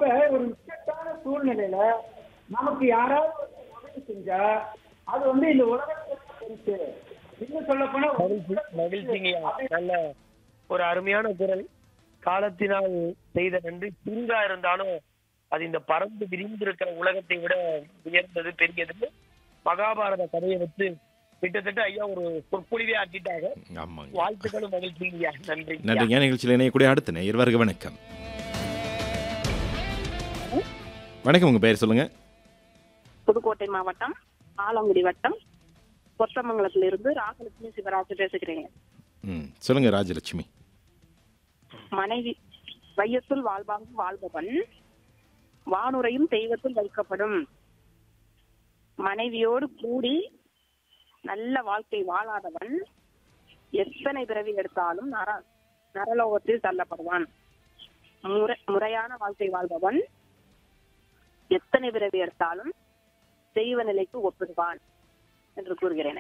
ஒரு இக்கட்டான சூழ்நிலையில நமக்கு யாராவது ஒரு உதவி செஞ்சா அது வந்து இந்த உலகத்துல பெருசு இன்னும் சொல்ல போனா மகிழ்ச்சி மகிழ்ச்சிங்கய்யா நல்ல ஒரு அருமையான குரல் காலத்தினால் செய்த நன்றி சிறிதா இருந்தாலும் அது இந்த பறந்து விரிந்திருக்கிற உலகத்தை விட உயர்ந்தது பெரியது மகாபாரத கதையை வச்சு கிட்டத்தட்ட ஐயா ஒரு சொற்பொழிவே ஆக்கிட்டாங்க ஆமாங்க வாழ்த்துக்களும் மகிழ்ச்சிங்கய்யா நன்றி நன்றிங்க நிகழ்ச்சியில் இணையக்கூடிய அடுத்த நேயர் வருக வணக்கம் வணக்கம் உங்க பெயர் சொல்லுங்க புதுக்கோட்டை மாவட்டம் ஆலங்குடி வட்டம் கொத்தமங்கலத்திலிருந்து ராகலட்சுமி சிவராஜ் பேசுகிறேன் ம் சொல்லுங்க ராஜலட்சுமி மனைவி வையத்துள் வாழ்வாங்கு வாழ்பவன் வானுரையும் தெய்வத்தில் வைக்கப்படும் மனைவியோடு கூடி நல்ல வாழ்க்கை வாழாதவன் எத்தனை பிறவி எடுத்தாலும் நர நரலோகத்தில் தள்ளப்படுவான் முறை முறையான வாழ்க்கை வாழ்பவன் எத்தனை பிறவி எடுத்தாலும் தெய்வ நிலைக்கு ஒப்பிடுவான் என்று கூறுகிறேன்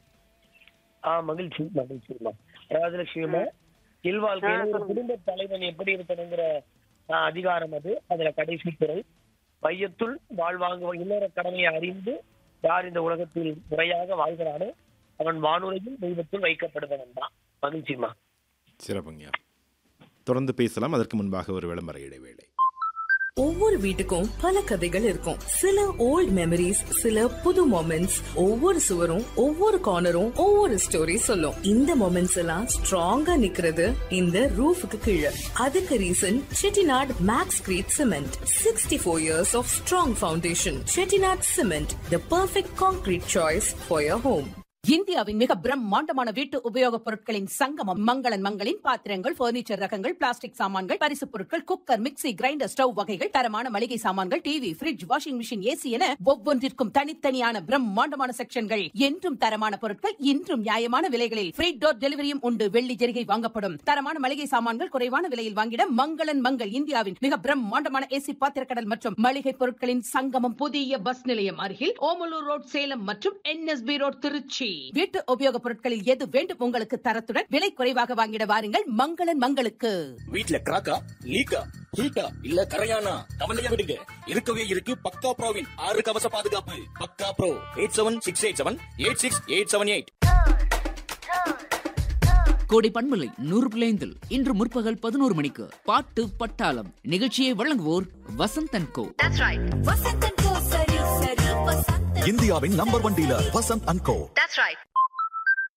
ஆ மகிழ்ச்சி மகிழ்ச்சிமா ராஜலட்சுமிமா இல்வாழ்க்கையில ஒரு குடும்ப தலைவன் எப்படி இருக்கணுங்கிற ஆ, அதிகாரம் அது அதுல கடைசி குரல் வையத்துள் வாழ்வாங்க இல்லற கடமையை அறிந்து யார் இந்த உலகத்தில் முறையாக வாழ்கிறானோ அவன் வானுரையில் தெய்வத்தில் வைக்கப்படுபவன் தான் மகிழ்ச்சிமா சிறப்புங்க தொடர்ந்து பேசலாம் அதற்கு முன்பாக ஒரு விளம்பர இடைவேளை ஒவ்வொரு வீட்டுக்கும் பல கதைகள் இருக்கும் சில ஓல்ட் மெமரிஸ் சில புது மொமெண்ட்ஸ் ஒவ்வொரு சுவரும் ஒவ்வொரு கார்னரும் ஒவ்வொரு ஸ்டோரி சொல்லும் இந்த மொமெண்ட்ஸ் எல்லாம் ஸ்ட்ராங்கா நிக்கிறது இந்த ரூஃபுக்கு கீழே அதுக்கு reason Chettinad Maxcrete cement sixty four years of strong foundation Chettinad cement the perfect concrete choice for your home இந்தியாவின் மிக பிரம்மாண்டமான வீட்டு உபயோகப் பொருட்களின் சங்கமம் மங்களன் மங்களின் பாத்திரங்கள் பர்னிச்சர் ரகங்கள் பிளாஸ்டிக் சாமான்கள் பரிசுப் பொருட்கள் குக்கர் மிக்ஸி கிரைண்டர் ஸ்டவ் வகைகள் தரமான மளிகை சாமான்கள் TV fridge washing machine AC என ஒவ்வொன்றிற்கும் தனித்தனியான பிரம்மாண்டமான செக்ஷன்கள் என்றும் தரமான பொருட்கள் இன்றும் நியாயமான விலைகளில் ஃப்ரீ டோர் டெலிவரியும் உண்டு வெள்ளி ஜெரிகை வாங்கப்படும் தரமான மளிகை சாமான்கள் குறைவான விலையில் வாங்கிட மங்களன் மங்கள் இந்தியாவின் மிக பிரம்மாண்டமான ஏசி பாத்திரக்கடல் மற்றும் மளிகை பொருட்களின் சங்கமம் புதிய பஸ் நிலையம் அருகில் ஓமலூர் ரோட் சேலம் மற்றும் என்எஸ்பி ரோட் திருச்சி வீட்டு உபயோகப் பொருட்களில் எது வேண்டும் உங்களுக்கு தரத்துடன் விலை குறைவாக வாங்கிட வாருங்கள் மங்களன் மங்களுக்கு வீட்ல கிராக்கா லீக்கா ஹீட்டா இல்ல கரையானா கவலையா விடுங்க இருக்கவே இருக்கு பக்கா ப்ரோவின் ஆறு கவச பாதுகாப்பு பக்கா bro eight seven six eight seven eight six eight seven eight கோடை பண்பலை நூறு பிள்ளைந்தில் இன்று முற்பகல் பதினோரு மணிக்கு பாட்டு பட்டாளம் நிகழ்ச்சியை வழங்குவோர் வசந்தன் கோ இந்தியாவின் number one dealer Vasanth and Co